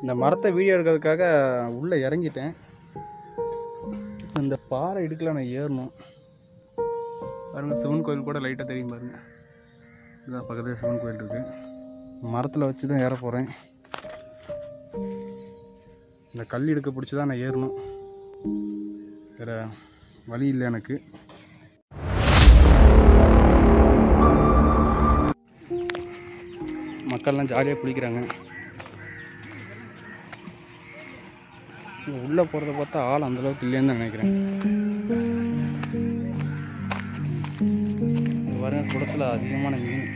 இந்த மரத்தை வீடியோ எடுக்கிறதுக்காக உள்ளே இறங்கிட்டேன் இப்ப இந்த பாறை இடுக்கில் நான் ஏறணும் பாருங்க சிவன் கோயில் கூட லைட்டாக தெரியும் பாருங்க இதுதான் பக்கத்தில் சிவன் கோயில் இருக்கு மரத்தில் வச்சு தான் ஏற போகிறேன் இந்த கல் இடுக்க பிடிச்சி தான் நான் ஏறணும் வேறு வழி இல்லை எனக்கு மக்கள்லாம் ஜாலியாக குளிக்கிறாங்க உள்ளே போகிறத பார்த்தா ஆள் அந்தளவுக்கு இல்லைன்னு தான் நினைக்கிறேன் இங்க பாருங்க குளத்தில் அதிகமான மீன்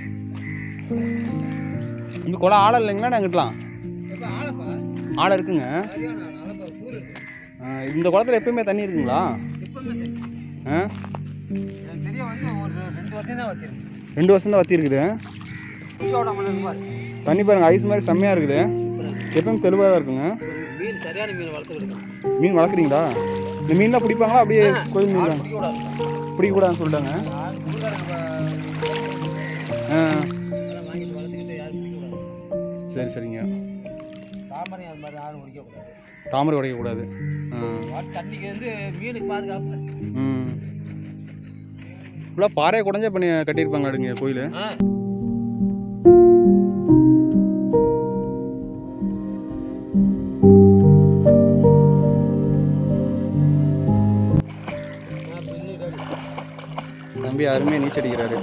இந்த குளம் ஆழம் இல்லைங்களா நாங்கிட்டலாம் ஆழம் இருக்குங்க ஆ, இந்த குளத்துல எப்பயுமே தண்ணி இருக்குங்களா ஆ தெரிய வந்து ஒரு ரெண்டு வருஷம் தான் வச்சிருக்கு ரெண்டு வருஷம் தான் வத்தி இருக்குது குட்டியோட மணல் பாரு தண்ணி பாருங்க ஐஸ் மாதிரி செம்மையாக இருக்குது எப்பயும் தெளிவாக தான் இருக்குங்க மீன் சரியான மீன் வளர்த்துக்கிட்டு மீன் வளர்க்குறீங்களா இந்த மீன்லாம் பிடிப்பாங்களா அப்படியே கோயில் மீன் தான் பிடிக்கூடாது பிடிக்கக்கூடாதுன்னு சொல்லிட்டாங்க யாரும் குடிகாரங்க ஆ அதெல்லாம் வாங்கிட்டு வளர்த்துக்கிட்டு யாரும் பிடிக்கக்கூடாது சரி சரிங்க தாமரை அது மாதிரி யாரும் குடிக்கக்கூடாது தாமரை உடைக்கக்கூடாது ஆ வாட் தண்ணிக்கு வந்து மீனுக்கு பாதுகாப்பு ம் ஃபுல்லாக பாறையை குடஞ்சே பண்ணி கட்டியிருப்பாங்க அடுங்க கோயில் ஆ தம்பி அருமையாக நீச்சல் அடிக்கிறாரு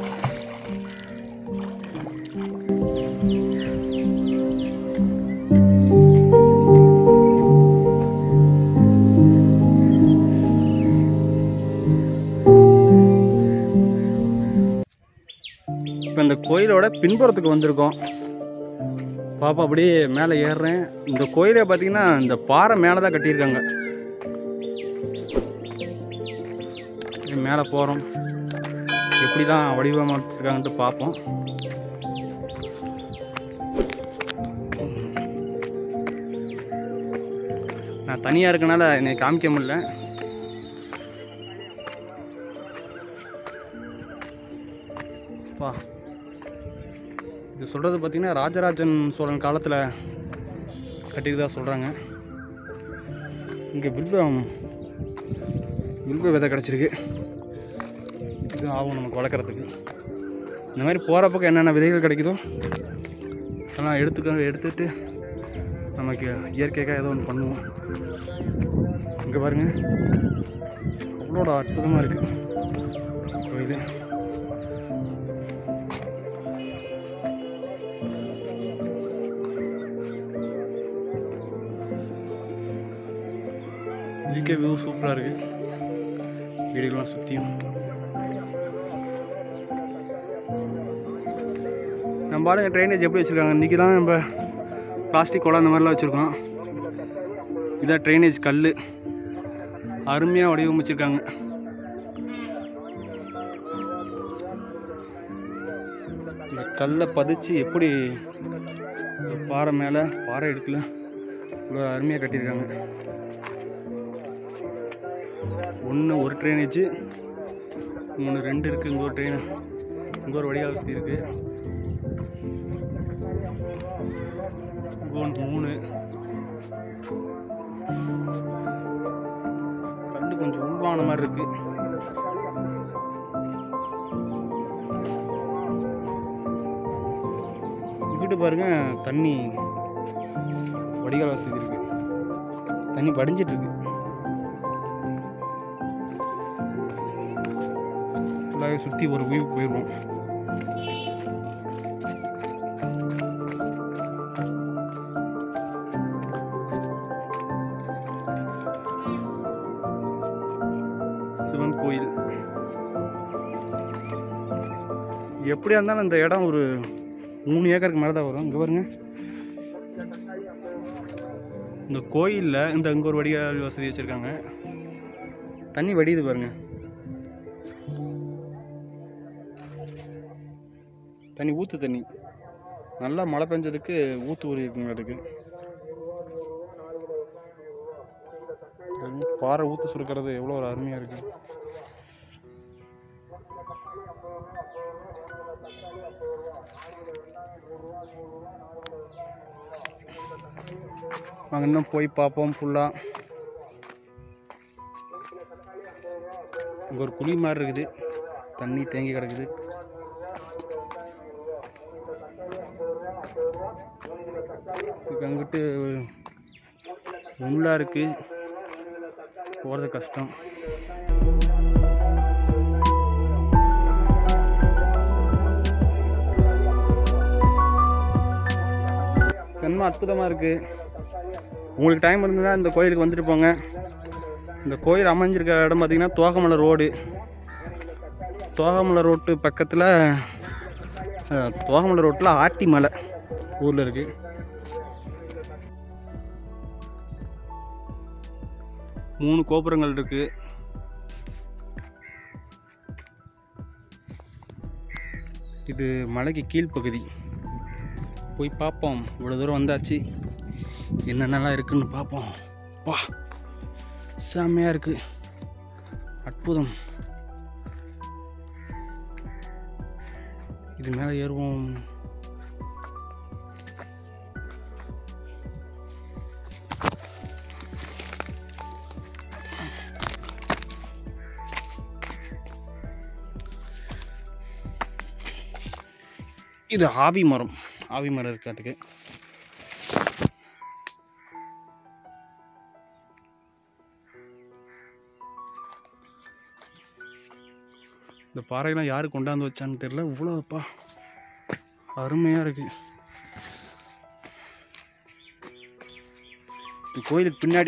இப்போ இந்த கோயிலோட பின்புறத்துக்கு வந்திருக்கோம் பாப்பா அப்படியே மேலே ஏறுறேன் இந்த கோயிலை பார்த்தீங்கன்னா இந்த பாறை மேலே தான் கட்டியிருக்காங்க மேலே போகிறோம் எப்படி தான் வடிவமைச்சிருக்காங்கன்ட்டு பார்ப்போம் நான் தனியாக இருக்கனால என்னை காமிக்க முடியல பா இது சொல்கிறது பார்த்தீங்கன்னா ராஜராஜன் சோழன் காலத்தில் கட்டியதாக சொல்கிறாங்க இங்கே வில்வம் வில்வ விதை கிடச்சிருக்கு இது ஆகும் நமக்கு வளர்க்குறதுக்கு இந்த மாதிரி போகிற பக்கம் என்னென்ன விதைகள் கிடைக்குதோ அதெல்லாம் எடுத்துக்க எடுத்துட்டு நமக்கு இயற்கையாக ஏதோ ஒன்று பண்ணுவோம் இங்கே பாருங்க அவ்வளோட அற்புதமாக இருக்குது கோயில் இதுக்கே வியூ சூப்பராக இருக்குது வீடுகள்லாம் சுற்றியும் நம்ம ஆளுங்க ட்ரைனேஜ் எப்படி வச்சுருக்காங்க இன்றைக்கி தான் நம்ம பிளாஸ்டிக் குளம் அந்த மாதிரிலாம் வச்சுருக்கோம் இதான் ட்ரைனேஜ் கல் அருமையாக வடிவமைச்சிருக்காங்க இந்த கல்லை பதிச்சு எப்படி ஒரு பாறை மேலே பாறை எடுக்கல இவ்வளோ அருமையாக கட்டியிருக்காங்க ஒன்று ஒரு ட்ரைனேஜ் மூணு ரெண்டு இருக்குது இங்கே ஒரு ட்ரெயின் இங்கே ஒரு வடிகால் வசதி இருக்குது இங்கே ஒன்று மூணு கல் கொஞ்சம் உருவான மாதிரி இருக்கு இங்கிட்டு பாருங்க தண்ணி வடிகால் வசதி இருக்கு தண்ணி வடிஞ்சிட்டு இருக்கு ஃபுல்லாகவே சுற்றி ஒரு வியூ போயிடுவோம் சிவன் கோயில் எப்படியா இருந்தாலும் இந்த இடம் ஒரு மூணு ஏக்கருக்கு மேலே தான் வரும் இங்கே பாருங்க இந்த கோயிலில் இந்த இங்கே ஒரு வடிகால் வசதி வச்சுருக்காங்க தண்ணி வடியுது பாருங்க தண்ணி ஊற்று தண்ணி நல்லா மழை பெஞ்சதுக்கு ஊற்று ஊறி இருக்குங்க அதுக்கு பாறை ஊற்று சுருக்கிறது எவ்வளோ ஒரு அருமையாக இருக்குது நாங்கள் இன்னும் போய் பார்ப்போம் ஃபுல்லாக இங்கே ஒரு குழி மாதிரி இருக்குது தண்ணி தேங்கி கிடக்குது இதுக்கு அங்கிட்டு முள்ளா இருக்கு போகிறது கஷ்டம் செம்ம அற்புதமாக இருக்குது உங்களுக்கு டைம் இருந்ததுன்னா இந்த கோயிலுக்கு வந்துட்டு போங்க இந்த கோயில் அமைஞ்சிருக்க இடம் பார்த்திங்கன்னா தோகமலை ரோடு தோகமலை ரோட்டு பக்கத்தில் அஹ், தோகமலை ரோட்டில் ஆட்டி மலை ஊரில் இருக்குது மூணு கோபுரங்கள் இருக்குது இது மலைக்கு கீழ்ப்பகுதி போய் பார்ப்போம் இவ்வளோ தூரம் வந்தாச்சு என்னென்னலாம் இருக்குன்னு பார்ப்போம் வா செம்மையாக இருக்குது அற்புதம் இது மேலே ஏறுவோம் இது ஆவி மரம் ஆவி மரம் இருக்காட்டுக்கு இந்த பாறையெல்லாம் யார் கொண்டாந்து வச்சான்னு தெரியல இவ்வளோப்பா அருமையாக இருக்கு இது கோயிலுக்கு பின்னாடி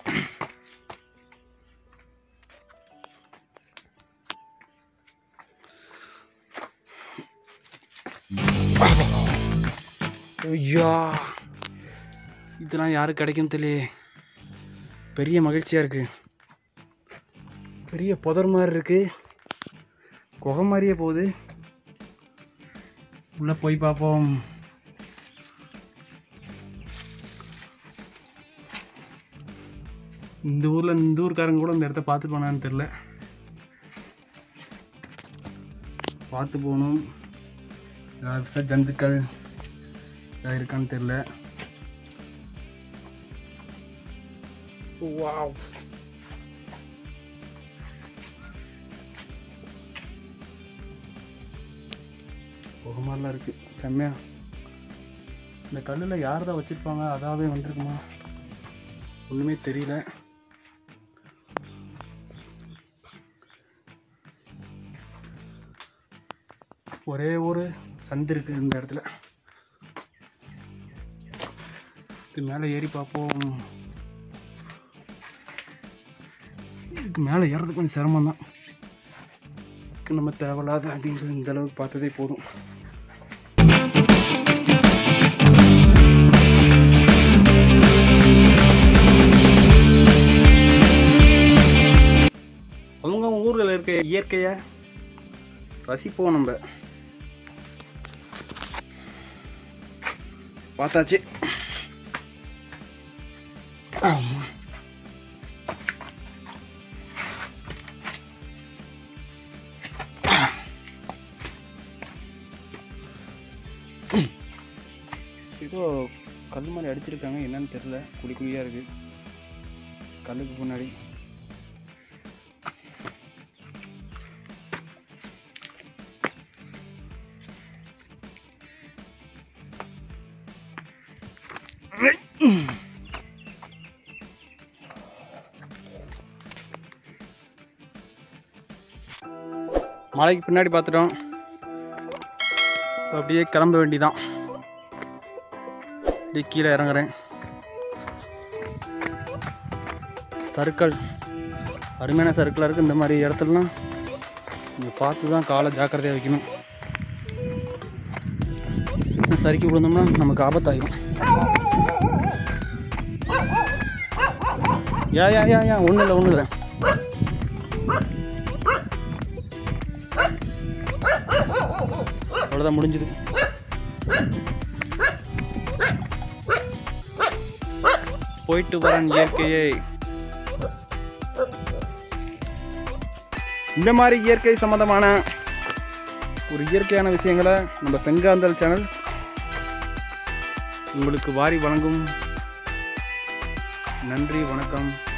ஐயா இதெல்லாம் யாருக்கு கிடைக்கும் தெரியலையே பெரிய மகிழ்ச்சியாக இருக்கு பெரிய புதர் மாதிரி இருக்கு குகை மாதிரியே போகுது உள்ளே போய் பார்ப்போம் இந்த ஊரில் இந்த ஊர்க்காரங்க கூட இந்த இடத்த பார்த்து போனான்னு தெரில பார்த்து போகணும் ஏதாவது விஷ ஜந்துக்கள் ஏதாவது இருக்கான்னு தெரில வாவ் ஒரு மாதிரிலாம் இருக்குது செம்மையா இந்த கல்லில் யார் தான் வச்சுருப்பாங்க அதாவே வந்திருக்குமா ஒன்றுமே தெரியல ஒரே ஒரு சந்து இருக்குது இந்த இடத்துல இது மேலே ஏறி பார்ப்போம் இதுக்கு மேலே ஏறது கொஞ்சம் சிரமம் தான் நம்ம தேவையில்லாத அப்படின்றது இந்த அளவுக்கு பார்த்ததே போதும் அவங்க ஊரில் இருக்க இயற்கையை ரசிப்போம் நம்ம பார்த்தாச்சு ஆமா ஏதோ கல் மாதிரி அடிச்சிருக்காங்க என்னன்னு தெரில குழி குழியாக இருக்குது கல்லுக்கு முன்னாடி மலைக்கு பின்னாடி பார்த்துட்டோம் இப்ப அப்படியே கிளம்ப வேண்டிதான் அப்படியே கீழே இறங்குறேன் சர்க்கிள் அருமையான சர்க்கிளாக இருக்குது இந்த மாதிரி இடத்துலலாம் நீங்கள் பார்த்து தான் காலை ஜாக்கிரதையாக வைக்கணும் இன்னும் சறுக்கி விழுந்தோம்னா நமக்கு ஆபத்தாயிரும் யா யா யா யா ஒன்றும் இல்லை ஒன்றும் இல்லை அவ்வளோதான் முடிஞ்சுது போயிட்டு வரேன் இயற்கையை இந்த மாதிரி இயற்கை சம்மந்தமான ஒரு இயற்கையான விஷயங்களை நம்ம செங்காந்தல் சேனல் உங்களுக்கு வாரி வழங்கும் நன்றி வணக்கம்